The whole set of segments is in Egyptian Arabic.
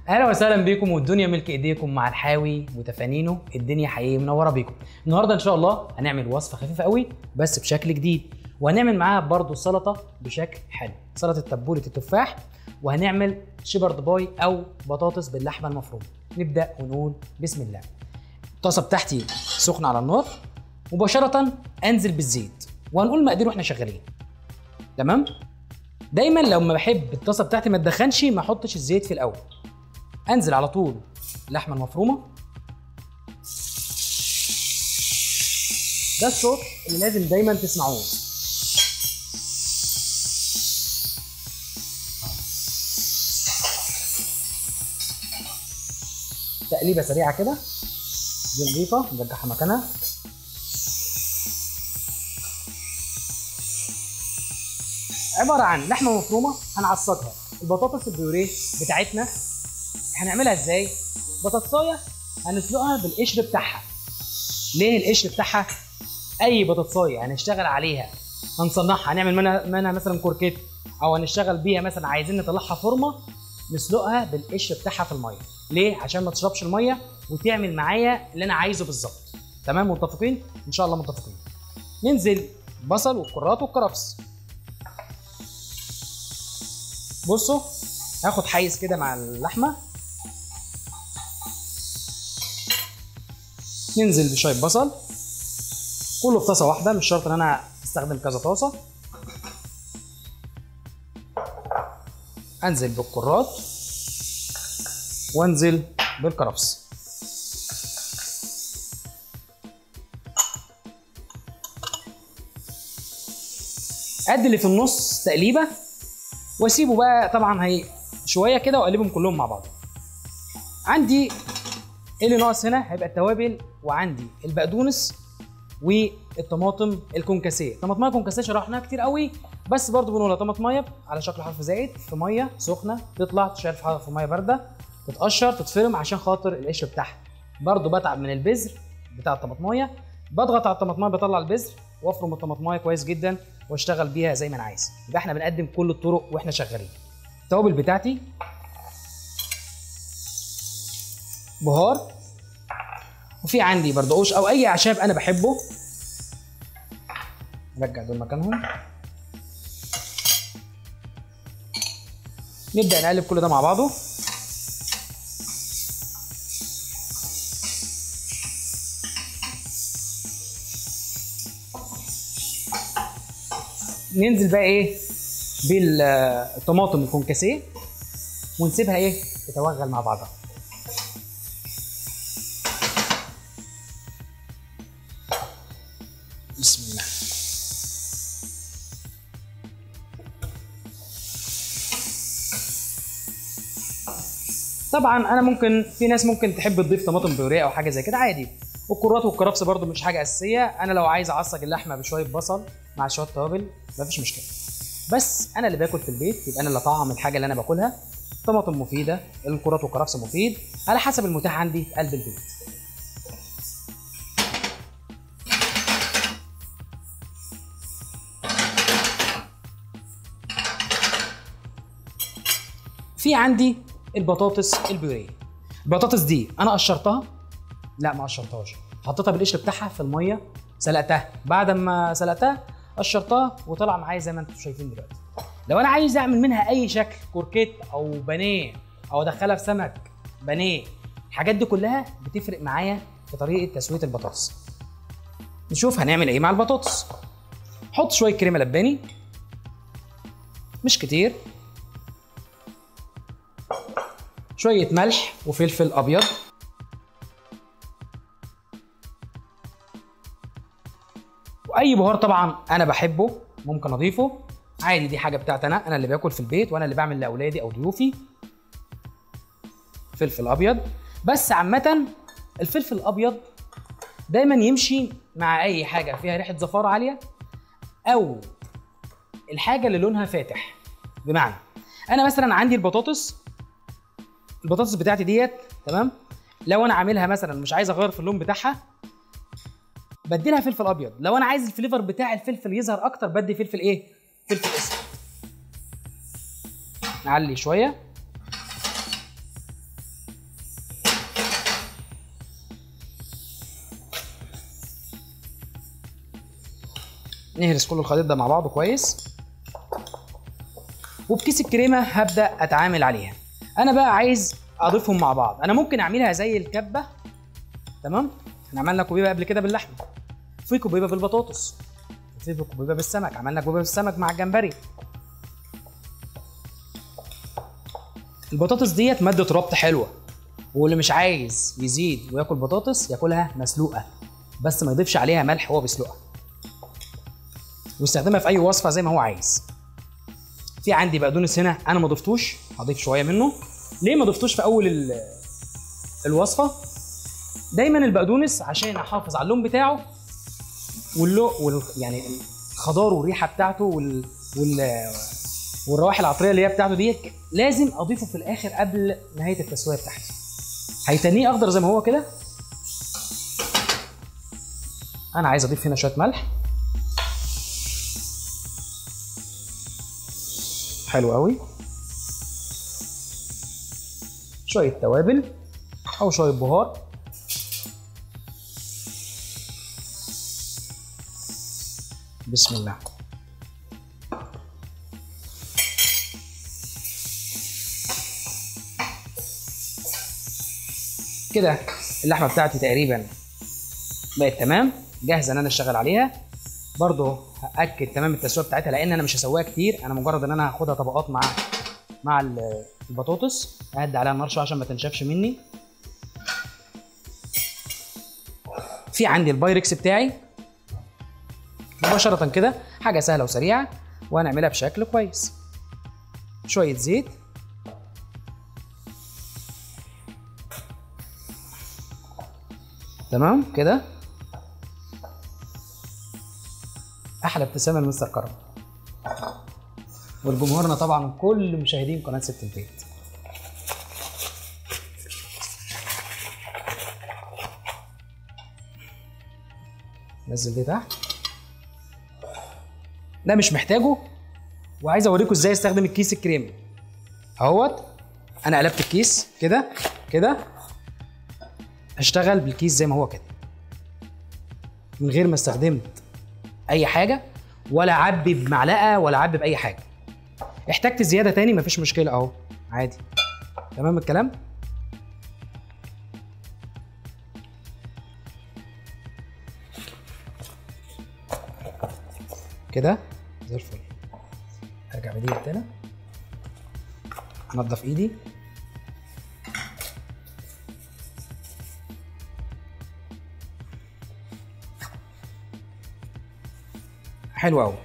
اهلا وسهلا بيكم والدنيا ملك ايديكم مع الحاوي وتفانينه الدنيا حقيقي منوره بيكم النهارده ان شاء الله هنعمل وصفه خفيفه قوي بس بشكل جديد وهنعمل معاها برضو سلطه بشكل حلو سلطه تبوله التفاح وهنعمل شيبرد باي او بطاطس باللحمه المفرومه نبدا ونقول بسم الله الطاسه بتاعتي سخنه على النار مباشره انزل بالزيت وهنقول مقادير واحنا شغالين تمام دايما لما بحب الطاسه بتاعتي ما تدخنش ما احطش الزيت في الاول انزل على طول اللحمه المفرومه ده الصوت اللي لازم دايما تسمعوه تقليبه سريعه كده دي نضيفه نرجعها مكانها عباره عن لحمه مفرومه هنعصجها البطاطس البيوريه بتاعتنا هنعملها ازاي بطاطسايه هنسلقها بالقشر بتاعها ليه القشر بتاعها اي بطاطسايه هنشتغل عليها هنصنعها هنعمل منها منها مثلا كوركيت او هنشتغل بيها مثلا عايزين نطلعها فورمه نسلقها بالقشر بتاعها في الميه ليه عشان ما تشربش الميه وتعمل معايا اللي انا عايزه بالظبط تمام متفقين ان شاء الله متفقين ننزل بصل والكرات والكرفس بصوا هاخد حيز كده مع اللحمه ننزل بشويه بصل كله في طاسه واحده مش شرط ان انا استخدم كذا طاسه انزل بالكرات وانزل بالكرفس ادي اللي في النص تقليبه واسيبه بقى طبعا هي شويه كده واقلبهم كلهم مع بعض عندي ايه اللي ناقص هنا هيبقى التوابل وعندي البقدونس والطماطم الكونكاسيه طماطمايه كونكاسيه شرحناها كتير قوي بس برضو بنقولها طماطمايه على شكل حرف زائد في ميه سخنه تطلع تشال في ميه بارده تتقشر تتفرم عشان خاطر القشر بتاعها برضو بتعب من البذر بتاع الطماطمايه بضغط على الطماطمايه بطلع البذر وافرم الطماطمايه كويس جدا واشتغل بيها زي ما انا عايز يبقى احنا بنقدم كل الطرق واحنا شغالين التوابل بتاعتي بهار وفي عندي بردقوش او اي اعشاب انا بحبه نرجع دول مكانهم نبدا نقلب كل ده مع بعضه ننزل بقى ايه بالطماطم الكونكاسيه ونسيبها ايه تتوغل مع بعضها بسم الله طبعا انا ممكن في ناس ممكن تحب تضيف طماطم بيوريه او حاجه زي كده عادي والكرات والكرفس برده مش حاجه اساسيه انا لو عايز اعصج اللحمه بشويه بصل مع شويه توابل مفيش مشكله بس انا اللي باكل في البيت يبقى انا اللي اطعم الحاجه اللي انا باكلها طماطم مفيده الكرات والكرفس مفيد على حسب المتاح عندي في قلب البيت في عندي البطاطس البيوريه البطاطس دي انا قشرتها لا ما قشرتهاش حطيتها بالقشر بتاعها في الميه سلقتها بعد ما سلقتها قشرتها وطلع معايا زي ما انتم شايفين دلوقتي لو انا عايز اعمل منها اي شكل كوركيت او بانيه او ادخلها في سمك بانيه الحاجات دي كلها بتفرق معايا في طريقه تسويه البطاطس نشوف هنعمل ايه مع البطاطس حط شويه كريمه لباني مش كتير شويه ملح وفلفل ابيض واي بهار طبعا انا بحبه ممكن اضيفه عادي دي حاجه بتاعتي انا انا اللي باكل في البيت وانا اللي بعمل لاولادي او ضيوفي فلفل ابيض بس عامه الفلفل الابيض دايما يمشي مع اي حاجه فيها ريحه زفاره عاليه او الحاجه اللي لونها فاتح بمعنى انا مثلا عندي البطاطس البطاطس بتاعتي ديت تمام لو انا عاملها مثلا مش عايز اغير في اللون بتاعها بدي لها فلفل ابيض لو انا عايز الفليفر بتاع الفلفل يظهر اكتر بدي فلفل ايه فلفل اسود نعلي شويه نهرس كل الخليط ده مع بعضه كويس وبكيس الكريمه هبدا اتعامل عليها انا بقى عايز اضيفهم مع بعض انا ممكن اعملها زي الكبه تمام احنا عملنا كوبيبه قبل كده باللحمه في كوبيبه بالبطاطس في كوبيبه بالسمك عملنا كوبيبه بالسمك مع الجمبري البطاطس ديت ماده ربط حلوه واللي مش عايز يزيد وياكل بطاطس ياكلها مسلوقه بس ما يضيفش عليها ملح وهو بيسلقها ويستخدمها في اي وصفه زي ما هو عايز في عندي بقدونس هنا انا ما ضفتوش هضيف شويه منه ليه ما ضفتوش في اول ال- الوصفه دايما البقدونس عشان احافظ على اللون بتاعه واللو وال يعني الخضار والريحه بتاعته وال, وال والروائح العطريه اللي هي بتاعته ديت لازم اضيفه في الاخر قبل نهايه التسويه بتاعتي هيتنيه اخضر زي ما هو كده انا عايز اضيف هنا شويه ملح حلو قوي شويه توابل او شويه بهار بسم الله كده اللحمه بتاعتي تقريبا بقت تمام جاهزه ان انا اشتغل عليها برضه هاكد تمام التسويه بتاعتها لان انا مش هسويها كتير انا مجرد ان انا هاخدها طبقات مع مع ال- البطاطس اهدي عليها النار شويه عشان ما تنشفش مني في عندي البايركس بتاعي مباشره كده حاجه سهله وسريعه وهنعملها بشكل كويس شويه زيت تمام كده احلى ابتسامه لمستر كرم ولجمهورنا طبعا كل مشاهدين قناه ست البيت نزل دي تحت ده مش محتاجه وعايز اوريكم ازاي استخدم الكيس الكريمي اهوت انا قلبت الكيس كده كده هشتغل بالكيس زي ما هو كده من غير ما استخدمت اي حاجه ولا اعبي بمعلقه ولا اعبي باي حاجه احتجت زياده تاني مفيش مشكله اهو عادي تمام الكلام كده زي الفل ارجع بدي تاني انضف ايدي حلو قوي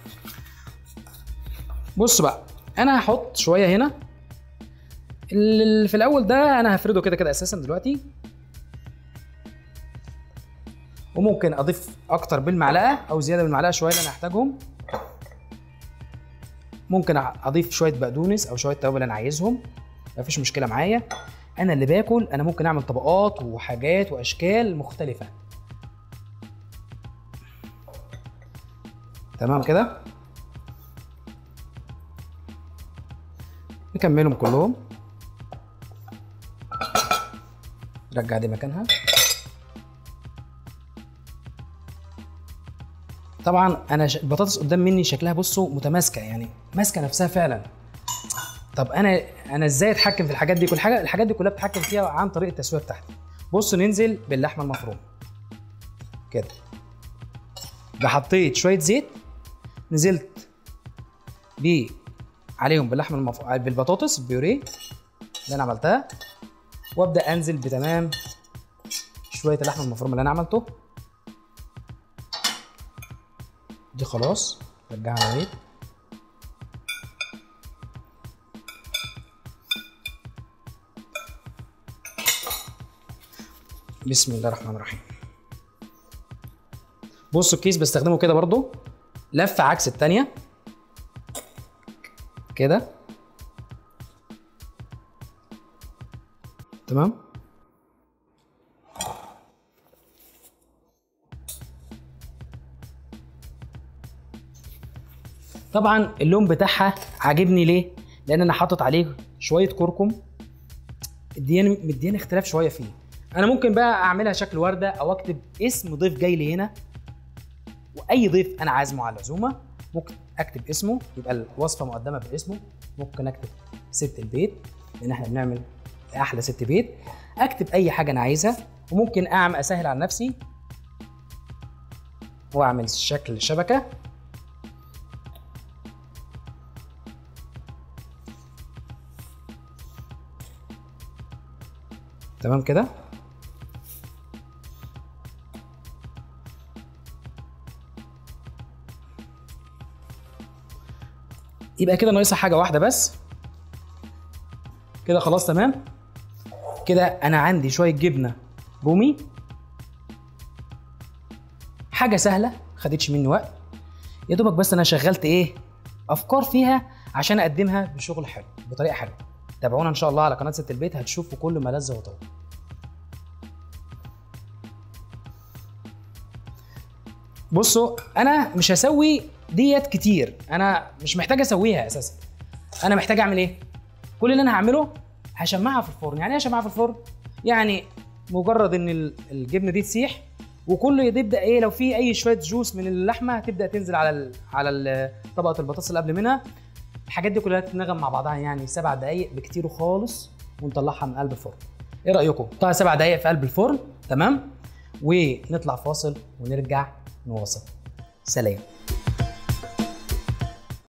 بص بقى انا هحط شويه هنا اللي في الاول ده انا هفرده كده كده اساسا دلوقتي وممكن اضيف اكتر بالمعلقه او زياده بالمعلقه شويه اللي انا هحتاجهم ممكن اضيف شويه بقدونس او شويه توابل انا عايزهم مفيش مشكله معايا انا اللي باكل انا ممكن اعمل طبقات وحاجات واشكال مختلفه تمام كده نكملهم كلهم رجع دي مكانها طبعا انا ش... البطاطس قدام مني شكلها بصوا متماسكه يعني ماسكه نفسها فعلا طب انا انا ازاي اتحكم في الحاجات دي كل حاجه الحاجات دي كلها بتحكم فيها عن طريق التسويه بتاعتي بصوا ننزل باللحمه المفرومه كده ده حطيت شويه زيت نزلت ب عليهم باللحمه المف... بالبطاطس البيوريه اللي انا عملتها وابدا انزل بتمام شويه اللحمه المفرومه اللي انا عملته دي خلاص رجعها على بسم الله الرحمن الرحيم بصوا الكيس بستخدمه كده برضو لفه عكس التانية كده تمام طبعا اللون بتاعها عاجبني ليه لان انا حاطط عليه شويه كركم مدياني مدياني اختلاف شويه فيه انا ممكن بقى اعملها شكل ورده او اكتب اسم ضيف جاي لي هنا واي ضيف انا عازمه على العزومه ممكن اكتب اسمه يبقى الوصفه مقدمه باسمه ممكن اكتب ست البيت لان احنا بنعمل احلى ست بيت اكتب اي حاجه انا عايزها وممكن اعمل اسهل على نفسي واعمل شكل شبكه تمام كده يبقى كده ناقصها حاجه واحده بس كده خلاص تمام كده انا عندي شويه جبنه رومي حاجه سهله خدتش مني وقت يا دوبك بس انا شغلت ايه افكار فيها عشان اقدمها بشغل حلو بطريقه حلوه تابعونا ان شاء الله على قناه ست البيت هتشوفوا كل ما لذ وطاب بصوا انا مش هسوي ديت كتير انا مش محتاج اسويها اساسا انا محتاج اعمل ايه كل اللي انا هعمله هشمعها في الفرن يعني ايه هشمعها في الفرن يعني مجرد ان ال- الجبنه دي تسيح وكله يبدا ايه لو في اي شويه جوس من اللحمه هتبدا تنزل على ال على ال- طبقه البطاطس اللي قبل منها الحاجات دي كلها تتنغم مع بعضها يعني سبع دقائق بكتير خالص ونطلعها من قلب الفرن ايه رايكم طلع سبع دقائق في قلب الفرن تمام ونطلع فاصل ونرجع نواصل سلام